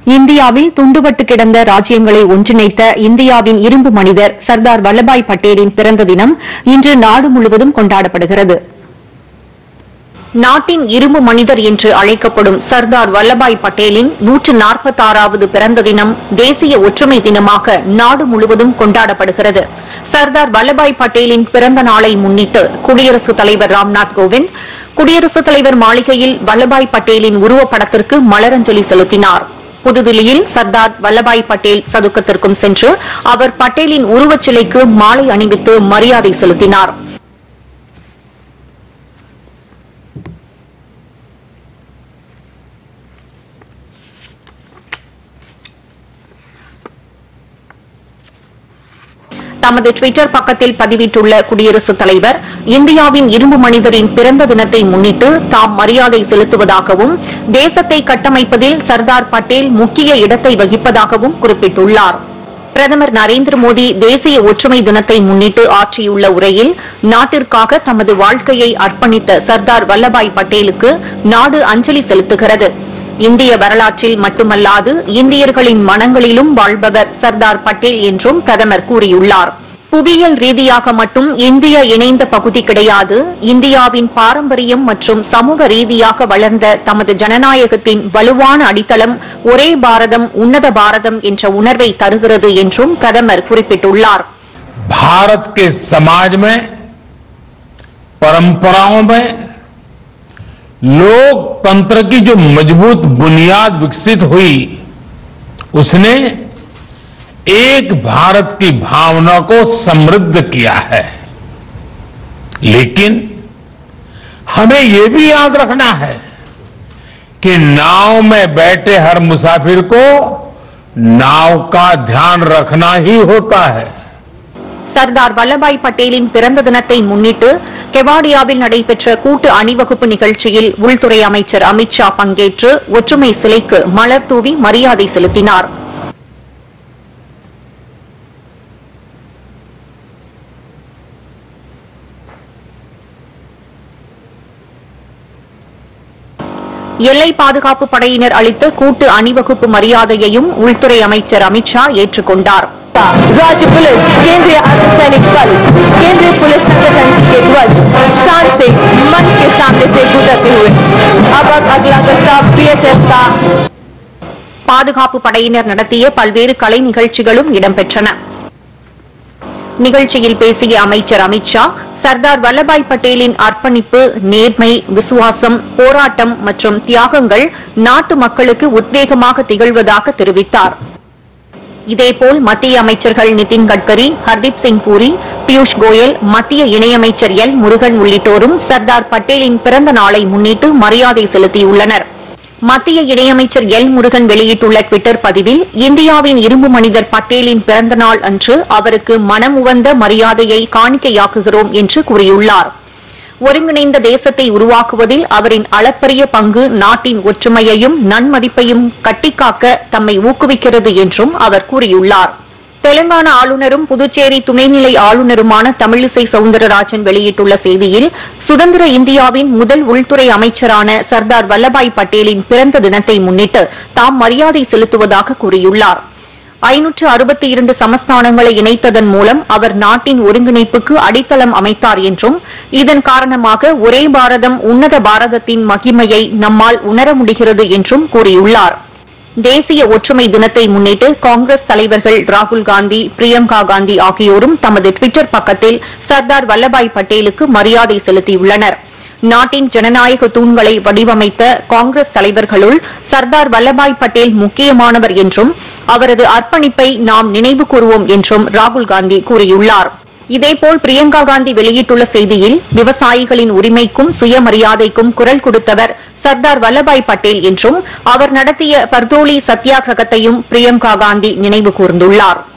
இந்தியாவில் துண்டுபட்டு கிடந்த ராஜ்யங்களை ஒன்றிணைத்த இந்தியாவின் இரும்பு மனிதர் சர்தார் வல்லபாய் பட்டேலின் பிறந்த தினம் இன்று நாடு முழுவதும் கொண்டாடப்படுகிறது நாட்டின் இரும்பு மனிதர் என்று அழைக்கப்படும் சர்தார் வல்லபாய் பட்டேலின் நூற்று நாற்பத்தாறாவது பிறந்த தினம் தேசிய ஒற்றுமை தினமாக நாடு முழுவதும் கொண்டாடப்படுகிறது சர்தார் வல்லபாய் பட்டேலின் பிறந்த நாளை முன்னிட்டு குடியரசுத் தலைவர் ராம்நாத் கோவிந்த் குடியரசுத் தலைவர் மாளிகையில் வல்லபாய் பட்டேலின் உருவப்படத்திற்கு மலரஞ்சலி செலுத்தினார் புதுதில்லியில் சர்தார் வல்லபாய் பட்டேல் சதுக்கத்திற்கும் சென்று அவர் பட்டேலின் உருவச் சிலைக்கு மாலை அணிவித்து மரியாதை செலுத்தினார் தமது டுவிட்டர் பக்கத்தில் பதிவிட்டுள்ள குடியரசுத் தலைவர் இந்தியாவின் இரும்பு மனிதரின் பிறந்த தினத்தை முன்னிட்டு தாம் மரியாதை செலுத்துவதாகவும் தேசத்தை கட்டமைப்பதில் சர்தார் பட்டேல் முக்கிய இடத்தை வகிப்பதாகவும் குறிப்பிட்டுள்ளார் பிரதமர் நரேந்திர மோடி தேசிய ஒற்றுமை தினத்தை முன்னிட்டு ஆற்றியுள்ள உரையில் நாட்டிற்காக தமது வாழ்க்கையை அர்ப்பணித்த சர்தார் வல்லபாய் பட்டேலுக்கு நாடு அஞ்சலி செலுத்துகிறது இந்திய வரலாற்றில் மட்டுமல்லாது இந்தியர்களின் மனங்களிலும் வாழ்பவர் சர்தார் பட்டேல் என்றும் பிரதமர் கூறியுள்ளார் புவியியல் ரீதியாக மட்டும் இந்திய இணைந்த பகுதி கிடையாது இந்தியாவின் பாரம்பரியம் மற்றும் சமூக ரீதியாக வளர்ந்த தமது ஜனநாயகத்தின் வலுவான அடித்தளம் ஒரே பாரதம் உன்னத பாரதம் என்ற உணர்வை தருகிறது என்றும் பிரதமர் குறிப்பிட்டுள்ளார் भारत के समाज में परंपराओं में लोकतंत्र की जो मजबूत बुनियाद विकसित हुई उसने एक भारत की भावना को समृद्ध किया है लेकिन हमें ये भी याद रखना है कि नाव में बैठे हर मुसाफिर को नाव का ध्यान रखना ही होता है சர்தார் வல்லபாய் பட்டேலின் பிறந்த தினத்தை முன்னிட்டு கெவாடியாவில் நடைபெற்ற கூட்டு அணிவகுப்பு நிகழ்ச்சியில் உள்துறை அமைச்சர் அமித் ஷா பங்கேற்று ஒற்றுமை சிலைக்கு மலர் தூவி மரியாதை செலுத்தினார் எல்லை பாதுகாப்பு படையினர் அளித்த கூட்டு அணிவகுப்பு மரியாதையையும் உள்துறை அமைச்சர் அமித் ஷா ஏற்றுக்கொண்டார் राज्य पुलिस केंद्रीय अर्धसैनिक बल केंद्रीय पुलिस संगठन के ध्वज शान से मंच के सामने से गुजरते हुए अब अगला प्रस्ताव बीएसएफ का பாதுகாப்பு படையினர் நடத்திய பல்வேறு கலை நிகழ்ச்சிகளும் இடம்பெற்றன நிகழ்ச்சியில் பேசிய அமைச்சர் அமித் ஷா சர்தார் வல்லபாய் பட்டேலின் அர்ப்பணிப்பு நேர்மை விசுவாசம் போராட்டம் மற்றும் தியாகங்கள் நாட்டு மக்களுக்கு உத்வேகமாக திகழ்வதாக தெரிவித்தார் இதேபோல் மத்திய அமைச்சர்கள் நிதின் கட்கரி ஹர்தீப் சிங் பூரி பியூஷ் கோயல் மத்திய இணையமைச்சர் எல் முருகன் உள்ளிட்டோரும் சர்தார் பட்டேலின் பிறந்த நாளை முன்னிட்டு மரியாதை செலுத்தியுள்ளனர் மத்திய இணையமைச்சர் எல் முருகன் வெளியிட்டுள்ள டுவிட்டர் பதிவில் இந்தியாவின் இரும்பு மனிதர் பட்டேலின் பிறந்த நாள் அன்று அவருக்கு மனமுவந்த மரியாதையை காணிக்கையாக்குகிறோம் என்று கூறியுள்ளார் ஒருங்கிணைந்த தேசத்தை உருவாக்குவதில் அவரின் அளப்பரிய பங்கு நாட்டின் ஒற்றுமையையும் நன்மதிப்பையும் கட்டிக்காக்க தம்மை ஊக்குவிக்கிறது என்றும் அவர் கூறியுள்ளார் தெலங்கானா ஆளுநரும் புதுச்சேரி துணைநிலை ஆளுநருமான தமிழிசை சவுந்தரராஜன் வெளியிட்டுள்ள செய்தியில் சுதந்திர இந்தியாவின் முதல் உள்துறை அமைச்சரான சர்தார் வல்லபாய் பட்டேலின் பிறந்த தினத்தை முன்னிட்டு தாம் மரியாதை செலுத்துவதாக கூறியுள்ளார் ஐநூற்று அறுபத்தி இரண்டு சமஸ்தானங்களை இணைத்ததன் மூலம் அவர் நாட்டின் ஒருங்கிணைப்புக்கு அடித்தளம் அமைத்தார் என்றும் இதன் காரணமாக ஒரே பாரதம் உன்னத பாரதத்தின் மகிமையை நம்மால் உணர முடிகிறது என்றும் கூறியுள்ளார் தேசிய ஒற்றுமை தினத்தை முன்னிட்டு காங்கிரஸ் தலைவர்கள் ராகுல் காந்தி பிரியங்கா காந்தி ஆகியோரும் தமது டுவிட்டர் பக்கத்தில் சர்தார் வல்லபாய் பட்டேலுக்கு மரியாதை செலுத்தியுள்ளனர் நாட்டின் ஜனநாயக தூண்களை வடிவமைத்த காங்கிரஸ் தலைவர்களுள் சர்தார் வல்லபாய் பட்டேல் முக்கியமானவர் என்றும் அவரது அர்ப்பணிப்பை நாம் நினைவு கூறுவோம் என்றும் ராகுல் காந்தி கூறியுள்ளார் இதேபோல் பிரியங்கா காந்தி வெளியிட்டுள்ள செய்தியில் விவசாயிகளின் உரிமைக்கும் சுயமரியாதைக்கும் குரல் கொடுத்தவர் சர்தார் வல்லபாய் பட்டேல் என்றும் அவர் நடத்திய பர்தோலி சத்தியாகிரகத்தையும் பிரியங்கா காந்தி நினைவு கூர்ந்துள்ளாா்